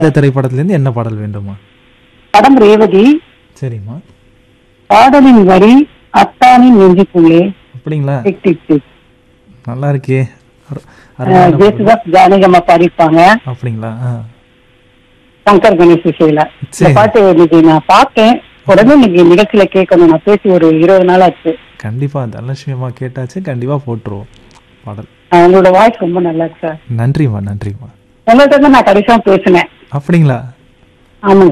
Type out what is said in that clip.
இந்த திரைப்படத்திலேருந்து என்ன பாடல் வேண்டுமா படம் ரேவதி சரிம்மா பாடலின் வரி அத்தானின் நெஞ்சுக்குள்ளே அப்படிங்களா டிக் டிக் டிக் நல்லா இருக்கே அரு- அஹ், அருமையான பாடல். ஜேசுதாஸ் ஜானகம்மா பாடிப்பாங்க அப்படிங்களா ஆ சங்கர் கணேஷ் இசையில இந்த சரி. பாட்டு இன்னைக்கு நான் பார்த்தேன் உடனே இன்னைக்கு நிகழ்ச்சியில கேட்கணும் நான் பேசி ஒரு இருபது நாள் ஆச்சு கண்டிப்பா தனலட்சுமி அம்மா கேட்டாச்சு கண்டிப்பா போட்டுருவோம் பாடல் அஹ், உங்களோட வாய்ஸ் ரொம்ப நல்லா இருக்கு சார் நன்றிம்மா நன்றிம்மா உங்கள்கிட்ட தான் நான் கடைசியா பேசினேன் அப்படிங்களா ஆமாங்க